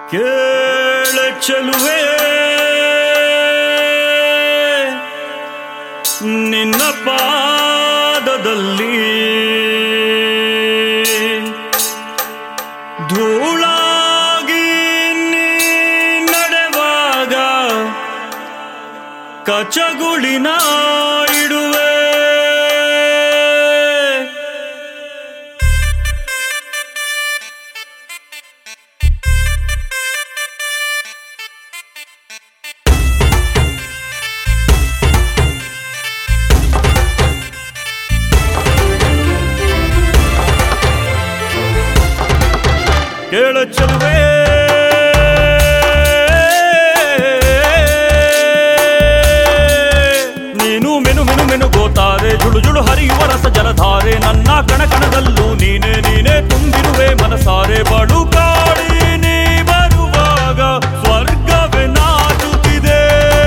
ಕೇಳ ಚೆಲುವೆ ನಿನ್ನ ಪಾದದಲ್ಲಿ ಧೂಳಾಗಿ ನೀ ನಡೆವಾಗ ಕಚಗುಳಿನ ಇಡುವೆ ಕೇಳ ಚೆಲುವೆ ನೀನು ಮೆನು ಮೆನು ಮೆನು ಗೋತಾರೆ ಜುಳು ಜುಳು ಹರಿಯುವ ರಸ ಜಲಧಾರೆ ನನ್ನ ಕಣ ಕಣದಲ್ಲೂ ನೀನೆ ನೀನೆ ತುಂಬಿರುವೆ ಮನಸಾರೆ ಬಡು ಕಾಡಿ ನೀ ಬರುವಾಗ ಸ್ವರ್ಗವೇ ನಾಚುತ್ತಿದೆ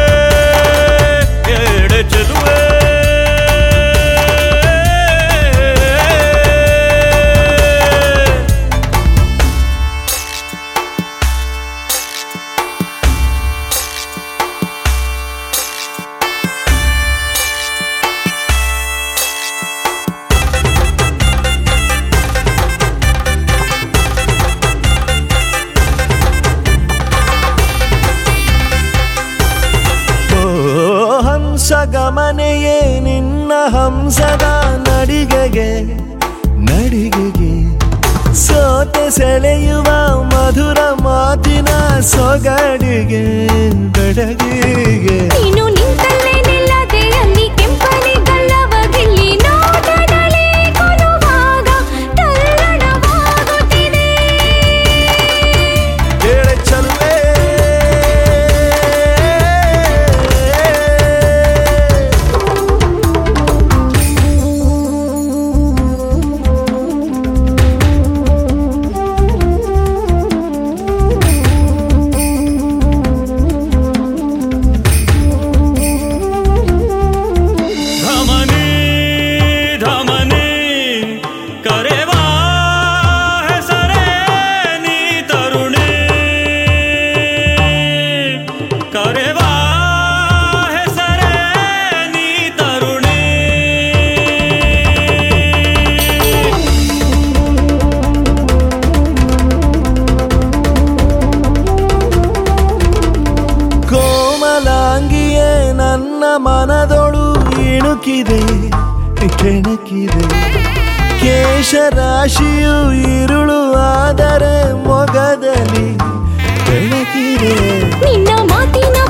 ಕೇಳೆ ಚೆಲುವೆ ಓ ಹಂಸ ಗಮನೆಯೇ ನಿನ್ನ ಹಂಸದ ನಡಿಗೆಗೆ ನಡಿಗೆಗೆ ಸೋತೆ ಸೆಳೆಯುವ ಮಧುರ ಮಾತಿನ ಸೊಗಡಿಗೆ ಬೆಡಗಿಗೆ ನೀನು ನಿಂತಲ್ಲೇ ನಿಲ್ಲದೆ ಅಲ್ಲಿ ಕೆಂಪನೆ ಗಲ್ಲವ ಗಿಲ್ಲಿ ನೋಟದಲ್ಲಿ ಕೊಲುವಾಗ ತಲ್ಲಣವಾಗುತ್ತಿದೆ ಹೇಳ ಚಲ್ಲೆ ಧಮನಿ ಧಮನಿ ಕರೆವಾ ಹೆಸರೇ ನೀ ತರುಣಿ ಕರೆವಾ ಹೆಸರೇ ನೀ ತರುಣಿ ಕೋಮಲಾಂಗಿಯೇ ನನ್ನ ಮನದೊಳು ಇಣುಕಿದೆ ಕೆಣಕಿದೆ ಕೇಶರಾಶಿಯು ಇರುಳು ಆದರೆ ಮೊಗದಲ್ಲಿ ಬೆಳಕಿದೆ ನಿನ್ನ ಮಾತಿನ